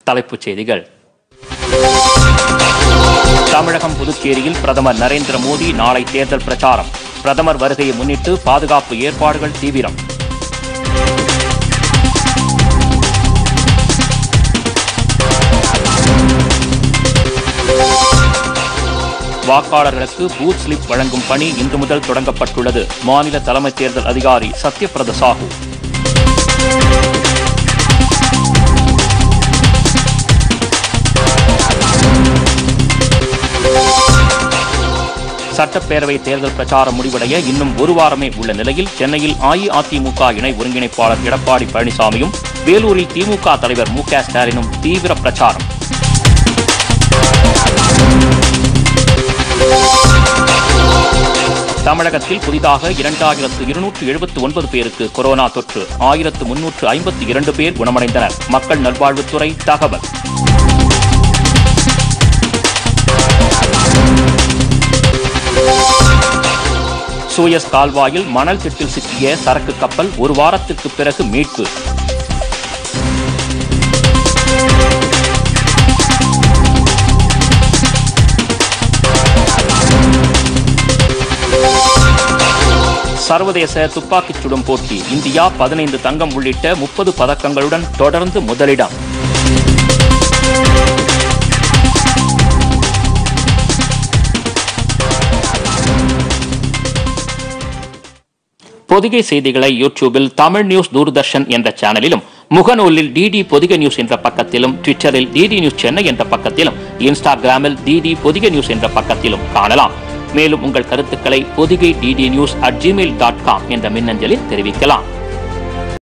தலைப்புச் செய்திகள் தமிழகம் புதுச்சேரியில் பிரதமர் நரேந்திர மோடி நாளை தேர்தல் பிரச்சாரம் பிரதமர் வருகையை முன்னிட்டு பாதுகாப்பு ஏற்பாடுகள் தீவிரம் வாக்காளர்களுக்கு பூத் ஸ்லிப் வழங்கும் பணி இன்று முதல் தொடங்கப்பட்டுள்ளது மாநில தலைமை தேர்தல் அதிகாரி சத்யபிரத சாஹூ சட்டப்பேரவை தேர்தல் பிரச்சாரம் முடிவடைய இன்னும் ஒரு வாரமே உள்ள நிலையில் சென்னையில் அஇஅதிமுக இணை ஒருங்கிணைப்பாளர் எடப்பாடி பழனிசாமியும் வேலூரில் திமுக தலைவர் மு க ஸ்டாலினும் தீவிர பிரச்சாரம் தமிழகத்தில் புதிதாக இரண்டாயிரத்து இருநூற்று எழுபத்து ஒன்பது பேருக்கு கொரோனா தொற்று ஆயிரத்து முன்னூற்று ஐம்பத்தி இரண்டு பேர் குணமடைந்தனர் மக்கள் நல்வாழ்வுத்துறை தகவல் சூயஸ் கால்வாயில் மணல் திட்டில் சிக்கிய சரக்கு கப்பல் ஒரு வாரத்திற்கு பிறகு மீட்பு சர்வதேச துப்பாக்கிச் சுடும் போட்டி இந்தியா பதினைந்து தங்கம் உள்ளிட்ட முப்பது பதக்கங்களுடன் தொடர்ந்து முதலிடம் பொதிகை செய்திகளை யூடியூபில் தமிழ் நியூஸ் தூர்தர்ஷன் என்ற சேனலிலும் முகநூலில் டிடி பொதிகை நியூஸ் என்ற பக்கத்திலும் ட்விட்டரில் டிடி நியூஸ் சென்னை என்ற பக்கத்திலும் இன்ஸ்டாகிராமில் டிடி பொதிகை நியூஸ் என்ற பக்கத்திலும் காணலாம் மேலும் உங்கள் கருத்துக்களை Podhigai DD news at Gmail dot com என்ற மின்னஞ்சலில் தெரிவிக்கலாம்